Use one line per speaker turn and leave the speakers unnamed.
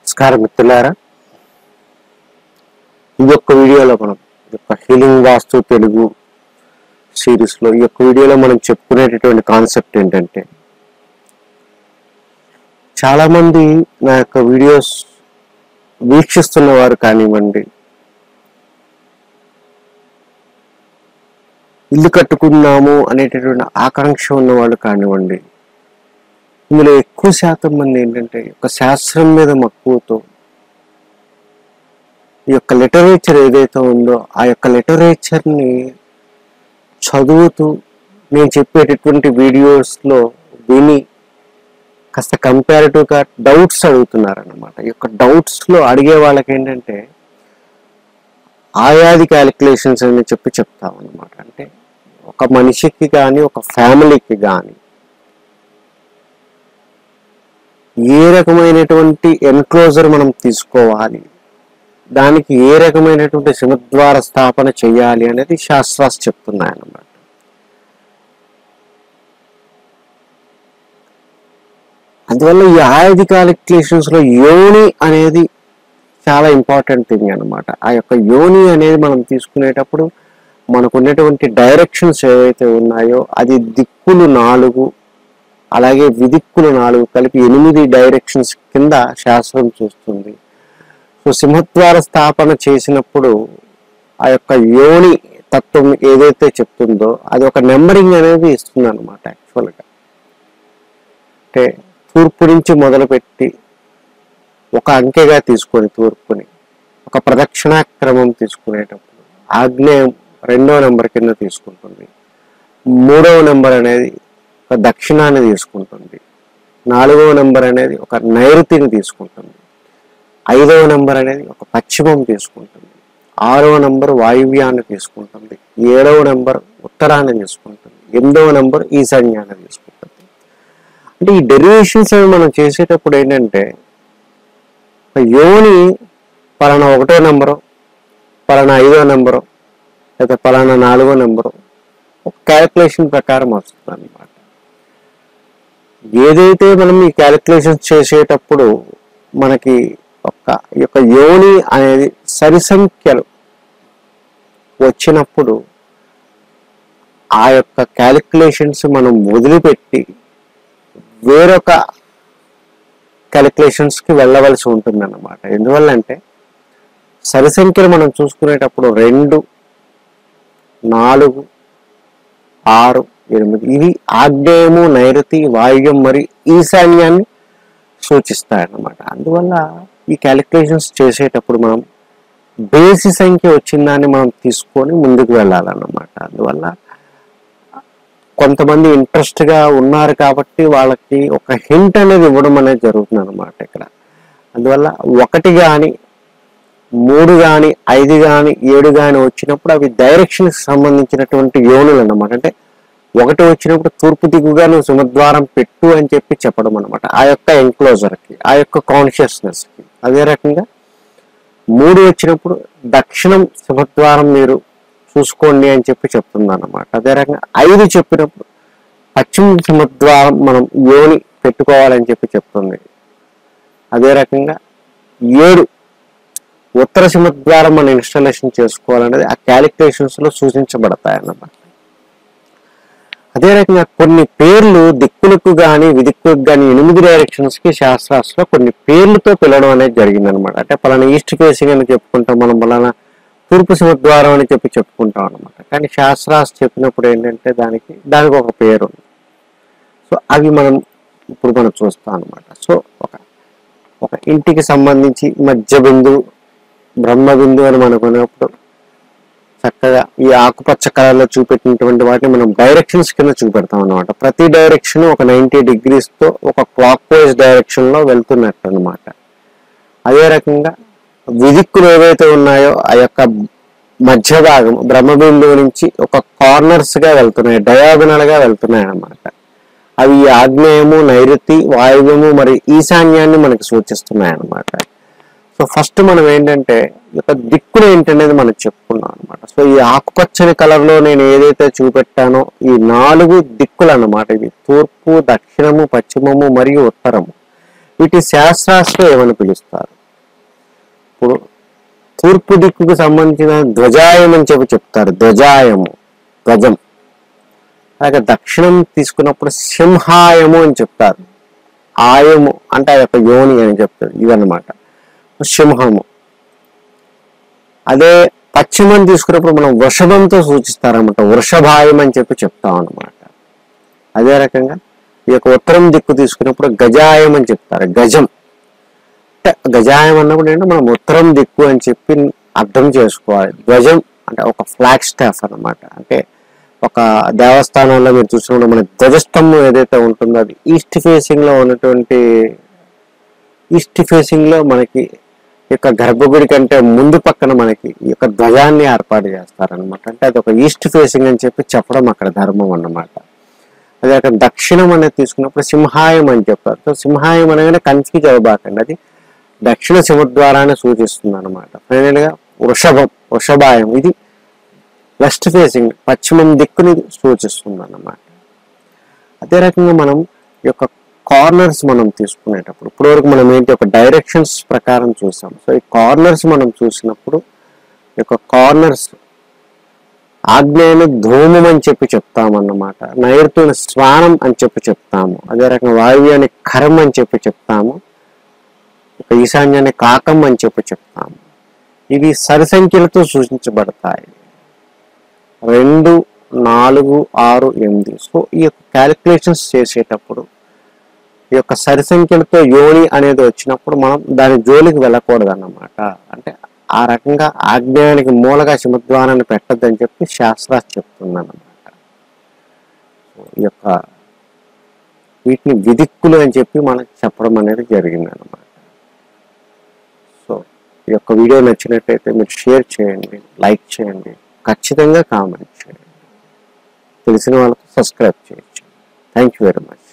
నమస్కారం మిత్రులారా ఈ యొక్క వీడియోలో మనం ఈ యొక్క హీలింగ్ వాస్తు తెలుగు సిరీస్లో ఈ యొక్క వీడియోలో మనం చెప్పుకునేటటువంటి కాన్సెప్ట్ ఏంటంటే చాలామంది నా యొక్క వీడియోస్ వీక్షిస్తున్న వారు కానివ్వండి ఇల్లు కట్టుకుందాము అనేటటువంటి ఆకాంక్ష ఉన్న వాళ్ళు కానివ్వండి ఇందులో ఎక్కువ శాతం మంది ఏంటంటే ఈ యొక్క శాస్త్రం మీద మక్కువతో ఈ యొక్క లిటరేచర్ ఏదైతే ఉందో ఆ యొక్క లిటరేచర్ని చదువుతూ నేను చెప్పేటటువంటి వీడియోస్లో విని కాస్త కంపారిటివ్గా డౌట్స్ అడుగుతున్నారన్నమాట ఈ యొక్క డౌట్స్లో అడిగే వాళ్ళకి ఏంటంటే ఆయాది క్యాలిక్యులేషన్స్ అని చెప్పి చెప్తామన్నమాట అంటే ఒక మనిషికి కానీ ఒక ఫ్యామిలీకి కానీ ఏ రకమైనటువంటి ఎన్క్లోజర్ మనం తీసుకోవాలి దానికి ఏ రకమైనటువంటి సింహద్వార స్థాపన చేయాలి అనేది శాస్త్రాలు చెప్తున్నాయన్నమాట అందువల్ల ఈ ఆయుధ క్యాలిక్యులేషన్స్ లో యోని అనేది చాలా ఇంపార్టెంట్ థింగ్ అన్నమాట ఆ యొక్క యోని అనేది మనం తీసుకునేటప్పుడు మనకు ఉన్నటువంటి డైరెక్షన్స్ ఏవైతే ఉన్నాయో అది దిక్కులు నాలుగు అలాగే విదిక్కులు నాలుగు కలిపి ఎనిమిది డైరెక్షన్స్ కింద శాస్త్రం చూస్తుంది సో సింహద్వార స్థాపన చేసినప్పుడు ఆ యొక్క యోని తత్వం ఏదైతే చెప్తుందో అది ఒక నెంబరింగ్ అనేది ఇస్తుంది అనమాట యాక్చువల్గా అంటే తూర్పు నుంచి మొదలుపెట్టి ఒక అంకెగా తీసుకొని తూర్పుని ఒక ప్రదక్షిణా క్రమం తీసుకునేటప్పుడు ఆగ్నేయం రెండో నెంబర్ కింద తీసుకుంటుంది మూడవ నెంబర్ అనేది ఒక దక్షిణాన్ని తీసుకుంటుంది నాలుగవ నెంబర్ అనేది ఒక నైరుతిని తీసుకుంటుంది ఐదవ నెంబర్ అనేది ఒక పశ్చిమం తీసుకుంటుంది ఆరవ నెంబర్ వాయువ్యాన్ని తీసుకుంటుంది ఏడవ నెంబర్ ఉత్తరాన్ని తీసుకుంటుంది ఎనిమిదవ నెంబర్ ఈశాన్యాన్ని తీసుకుంటుంది అంటే ఈ డెరివేషన్స్ అవి మనం చేసేటప్పుడు ఏంటంటే ఒక యోని పలానా ఒకటో నెంబరు పలానా ఐదో నెంబరు లేదా పలానా నాలుగో నెంబరు ఒక క్యాలిక్యులేషన్ ప్రకారం వస్తుంది అనమాట ఏదైతే మనం ఈ క్యాలిక్యులేషన్స్ చేసేటప్పుడు మనకి ఒక ఈ యొక్క యోని అనేది సరి సంఖ్యలు వచ్చినప్పుడు ఆ యొక్క క్యాలిక్యులేషన్స్ మనం వదిలిపెట్టి వేరొక క్యాలిక్యులేషన్స్కి వెళ్ళవలసి ఉంటుంది అన్నమాట ఎందువల్ల అంటే సరి సంఖ్యలు మనం చూసుకునేటప్పుడు రెండు నాలుగు ఆరు ఎనిమిది ఇవి ఆగ్నేయము నైరుతి వాయువ్యం మరియు ఈశాన్యాన్ని సూచిస్తాయన్నమాట అందువల్ల ఈ క్యాలిక్యులేషన్స్ చేసేటప్పుడు మనం బేసి సంఖ్య వచ్చిందాన్ని మనం తీసుకొని ముందుకు వెళ్ళాలన్నమాట అందువల్ల కొంతమంది ఇంట్రెస్ట్ గా ఉన్నారు కాబట్టి వాళ్ళకి ఒక హింట్ అనేది ఇవ్వడం అనేది జరుగుతుంది అనమాట ఇక్కడ అందువల్ల ఒకటి కానీ మూడు కానీ ఐదు కానీ ఏడు కానీ వచ్చినప్పుడు అవి డైరెక్షన్ సంబంధించినటువంటి యోనులు అన్నమాట అంటే ఒకటి వచ్చినప్పుడు తూర్పు దిగుగా నువ్వు సింహద్వారం పెట్టు అని చెప్పి చెప్పడం అనమాట ఆ యొక్క ఎన్క్లోజర్ కి ఆ యొక్క కాన్షియస్నెస్ కి అదే రకంగా మూడు వచ్చినప్పుడు దక్షిణం సింహద్వారం మీరు చూసుకోండి అని చెప్పి చెప్తుంది అనమాట అదే రకంగా ఐదు చెప్పినప్పుడు పశ్చిమ సింహద్వారం మనం యోని పెట్టుకోవాలని చెప్పి చెప్తుంది అదే రకంగా ఏడు ఉత్తర సింహద్వారం మనం ఇన్స్టాలేషన్ చేసుకోవాలనేది ఆ క్యాలిక్యులేషన్స్ లో సూచించబడతాయి అన్నమాట అదే రకంగా కొన్ని పేర్లు దిక్కులకు కానీ విదిక్కులకు కానీ ఎనిమిది డైరెక్షన్స్ కి శాస్త్రాస్లో కొన్ని పేర్లతో పిలవడం అనేది జరిగింది అనమాట అంటే పలానా ఈస్ట్ ఫేసింగ్ అని చెప్పుకుంటాం మనం పలానా తూర్పు సింహద్వారం అని చెప్పి చెప్పుకుంటాం అనమాట కానీ శాస్త్రాస్ చెప్పినప్పుడు ఏంటంటే దానికి దానికి ఒక పేరు ఉంది సో అవి మనం ఇప్పుడు మనం చూస్తాం అనమాట సో ఒక ఒక ఇంటికి సంబంధించి మధ్య బిందువు బ్రహ్మ బిందువు అని మనకున్నప్పుడు చక్కగా ఈ ఆకుపచ్చ కలర్లో చూపెట్టినటువంటి వాటిని మనం డైరెక్షన్స్ కింద చూపెడతాం అనమాట ప్రతి డైరెక్షన్ ఒక నైంటీ డిగ్రీస్ తో ఒక క్లాక్ వైజ్ డైరెక్షన్ లో వెళ్తున్నట్టు అనమాట అదే రకంగా విదిక్కులు ఏవైతే ఉన్నాయో ఆ యొక్క మధ్య భాగం బ్రహ్మబిందువు నుంచి ఒక కార్నర్స్ గా వెళ్తున్నాయి డయాగనల్ గా వెళ్తున్నాయి అన్నమాట అవి ఆగ్నేయము నైరుతి వాయువ్యము మరియు ఈశాన్యాన్ని మనకి సూచిస్తున్నాయి అన్నమాట సో ఫస్ట్ మనం ఏంటంటే ఈ యొక్క దిక్కులు ఏంటనేది మనం చెప్పుకున్నాం అనమాట సో ఈ ఆకుపచ్చని కలర్ లో నేను ఏదైతే చూపెట్టానో ఈ నాలుగు దిక్కులు అన్నమాట ఇవి తూర్పు దక్షిణము పశ్చిమము మరియు ఉత్తరము వీటి శాస్త్రాస్త్రం ఏమని పిలుస్తారు ఇప్పుడు తూర్పు దిక్కుకు సంబంధించిన ధ్వజాయం అని చెప్పి చెప్తారు ధ్వజాయము ధ్వజం అలాగే దక్షిణం తీసుకున్నప్పుడు సింహాయము అని చెప్తారు ఆయము అంటే ఆ యొక్క యోని అని చెప్తారు ఇవన్నమాట సింహము అదే పశ్చిమం తీసుకున్నప్పుడు మనం వృషభంతో సూచిస్తారన్నమాట వృషభాయం అని చెప్పి చెప్తాం అన్నమాట అదే రకంగా ఈ యొక్క ఉత్తరం దిక్కు తీసుకున్నప్పుడు గజాయం అని చెప్తారు గజం అంటే గజాయం అన్నప్పుడు ఏంటంటే మనం ఉత్తరం దిక్కు అని చెప్పి అర్థం చేసుకోవాలి ధ్వజం అంటే ఒక ఫ్లాగ్ స్టాఫ్ అన్నమాట అంటే ఒక దేవస్థానంలో మీరు చూసినప్పుడు మన ధ్వజస్తంభం ఏదైతే ఉంటుందో అది ఈస్ట్ ఫేసింగ్ లో ఉన్నటువంటి ఈస్ట్ ఫేసింగ్ లో మనకి ఈ యొక్క గర్భగుడి కంటే ముందు పక్కన మనకి ఈ యొక్క ధ్వజాన్ని ఏర్పాటు చేస్తారనమాట అంటే అది ఒక ఈస్ట్ ఫేసింగ్ అని చెప్పి చెప్పడం అక్కడ ధర్మం అన్నమాట అదే అక్కడ దక్షిణం అనేది తీసుకున్నప్పుడు సింహాయం అని చెప్తారు సో సింహాయం అనగానే కన్ఫ్యూజ్ అవ్వబాకండి అది దక్షిణ సింహద్వారాన్ని సూచిస్తుంది అనమాట ఫైనల్ గా వృషభం వృషభాయం ఇది వెస్ట్ ఫేసింగ్ పశ్చిమం దిక్కుని సూచిస్తుంది అన్నమాట అదే రకంగా మనం ఈ యొక్క కార్నర్స్ మనం తీసుకునేటప్పుడు ఇప్పుడు వరకు మనం ఏంటి ఒక డైరెక్షన్స్ ప్రకారం చూసాం సో ఈ కార్నర్స్ మనం చూసినప్పుడు ఈ యొక్క కార్నర్స్ ఆగ్నేయుని ధూమం అని చెప్పి చెప్తామన్నమాట నైరుతుని స్వానం అని చెప్పి చెప్తాము అదే రకంగా వాయువ్యాన్ని కరం అని చెప్పి చెప్తాము ఇక ఈశాన్యాన్ని కాకం అని చెప్పి చెప్తాము ఇవి సరి సంఖ్యలతో సూచించబడతాయి రెండు నాలుగు ఆరు ఎనిమిది సో ఈ యొక్క క్యాలిక్యులేషన్స్ చేసేటప్పుడు ఈ యొక్క సరి సంఖ్యలతో యోని అనేది వచ్చినప్పుడు మనం దాని జోలికి వెళ్ళకూడదు అన్నమాట అంటే ఆ రకంగా ఆజ్ఞానికి మూలగా సింహద్వారాన్ని పెట్టద్దని చెప్పి శాస్త్రాలు చెప్తుంది అన్నమాట సో ఈ యొక్క వీటిని విదిక్కులు అని చెప్పి మనకు చెప్పడం అనేది జరిగింది అన్నమాట సో ఈ యొక్క వీడియో నచ్చినట్టయితే మీరు షేర్ చేయండి లైక్ చేయండి ఖచ్చితంగా కామెంట్ చేయండి తెలిసిన వాళ్ళకి సబ్స్క్రైబ్ చేయొచ్చు థ్యాంక్ యూ వెరీ మచ్